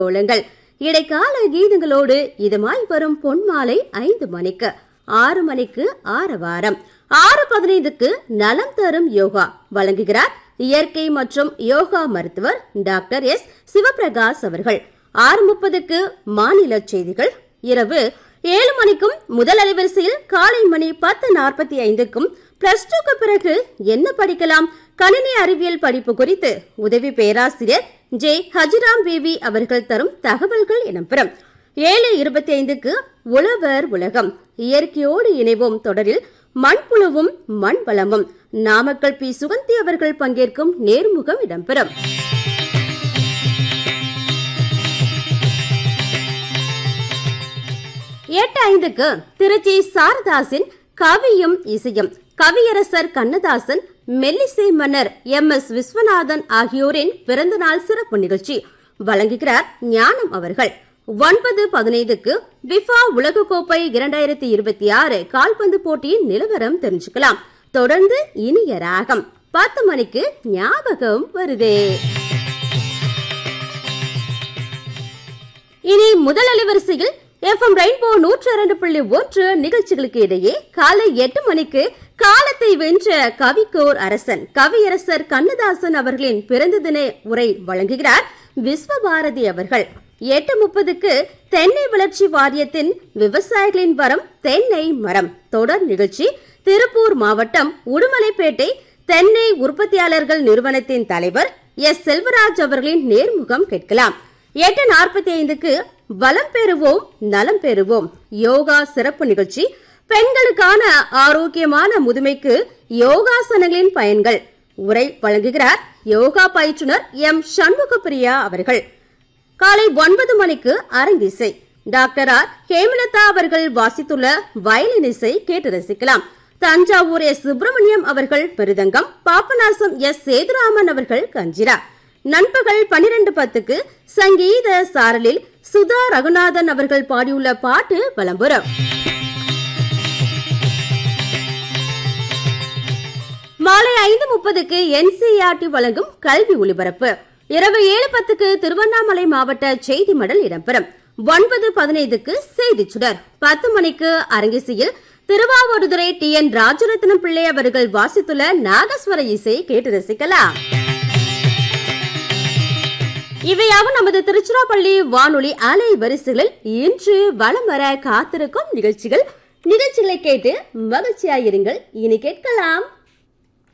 கோலங்கள் இடைக்கால கீதங்களோடு இதமாய் வரும் பொன்மாலை ஐந்து மணிக்கு ஆறு மணிக்கு ஆரவாரம் ஆறு பதினைந்துக்கு நலம் தரும் யோகா வழங்குகிறார் இயற்கை மற்றும் யோகா மருத்துவர் டாக்டர் எஸ் சிவபிரகாஷ் அவர்கள் ஆறு முப்பதுக்கு மாநில செய்திகள் இரவு ஏழு மணிக்கும் முதல் அலைவரிசையில் காலை மணி பத்து நாற்பத்தி ஐந்துக்கும் பிளஸ் டூக்கு பிறகு என்ன படிக்கலாம் கணினி அறிவியல் படிப்பு குறித்து உதவி பேராசிரியர் ஜே ஹஜிராம் பேபி அவர்கள் தரும் தகவல்கள் இடம்பெறும் ஏழு இருபத்தி ஐந்துக்கு உழவர் உலகம் இயற்கையோடு இணைவோம் தொடரில் மண்புழுவும் மண் வளமும் நாமக்கல் பி சுகந்தி அவர்கள் பங்கேற்கும் நேர்முகம் இடம்பெறும் எட்டு ஐந்துக்கு திருச்சி சாரதாசின் கவியும் இசையும் கவியரசர் கண்ணதாசன் மெல்லிசை மன்னர் எம் எஸ் விஸ்வநாதன் ஆகியோரின் பிறந்தநாள் சிறப்பு நிகழ்ச்சி வழங்குகிறார் ஞானம் அவர்கள் ஒன்பது பதினைந்துக்கு பிஃபா உலகக்கோப்பை இரண்டாயிரத்தி இருபத்தி ஆறு கால்பந்து போட்டியின் நிலவரம் தெரிஞ்சுக்கலாம் தொடர்ந்து இனிய ராகம் பத்து மணிக்கு ஞாபகம் வருதே இனி முதல் அலைவரிசையில் எஃப்எம் ரெயின்போ நூற்று இரண்டு புள்ளி ஒன்று நிகழ்ச்சிகளுக்கு இடையே காலை எட்டு மணிக்கு காலத்தை வென்ற கவிக்கோர் அரசன் கவியரசர் கண்ணதாசன் அவர்களின் பிறந்த தின உரை வழங்குகிறார் விஸ்வபாரதி அவர்கள் எட்டு முப்பதுக்கு தென்னை வளர்ச்சி வாரியத்தின் விவசாயிகளின் வரம் தென்னை மரம் தொடர் நிகழ்ச்சி திருப்பூர் மாவட்டம் உடுமலைப்பேட்டை தென்னை உற்பத்தியாளர்கள் நிறுவனத்தின் தலைவர் எஸ் செல்வராஜ் அவர்களின் நேர்முகம் கேட்கலாம் எட்டு நாற்பத்தி ஐந்துக்கு வளம் பெறுவோம் நலம் பெறுவோம் யோகா சிறப்பு நிகழ்ச்சி பெண்களுக்கான ஆரோக்கியமான முதுமைக்கு யோகாசனங்களின் பயன்கள் உரை வழங்குகிறார் யோகா பயிற்றுனர் எம் சண்முகப்பிரியா அவர்கள் காலை ஒன்பது மணிக்கு அரங்கிசை டாக்டர் ஆர் ஹேமலதா அவர்கள் வாசித்துள்ள வயலின் இசை கேட்டு ரசிக்கலாம் தஞ்சாவூர் எஸ் சுப்பிரமணியம் அவர்கள் மிருதங்கம் பாபநாசம் எஸ் சேதுராமன் அவர்கள் கஞ்சிரா நண்பகல் பனிரெண்டு பத்துக்கு சங்கீத சாரலில் சுதா ரகுநாதன் அவர்கள் பாடியுள்ள பாட்டு வலம்புறம் மாலை ஐந்து முப்பதுக்கு என்சிஆர்டி வழங்கும் கல்வி ஒலிபரப்பு இரவு ஏழு பத்துக்கு திருவண்ணாமலை மாவட்ட செய்தி மடல் இடம்பெறும் ஒன்பது பதினைந்துக்கு செய்தி சுடர் பத்து மணிக்கு அரங்கிசையில் திருவாவூர்துறை டி என் ராஜரத்னம் பிள்ளை அவர்கள் வாசித்துள்ள நாகஸ்வர இசை கேட்டு ரசிக்கலாம் இவையாவும் நமது திருச்சிராப்பள்ளி வானொலி அலை வரிசைகளில் இன்று வலம் வர காத்திருக்கும் நிகழ்ச்சிகள் நிகழ்ச்சிகளை கேட்டு மகிழ்ச்சியாயிருங்கள் இனி கேட்கலாம்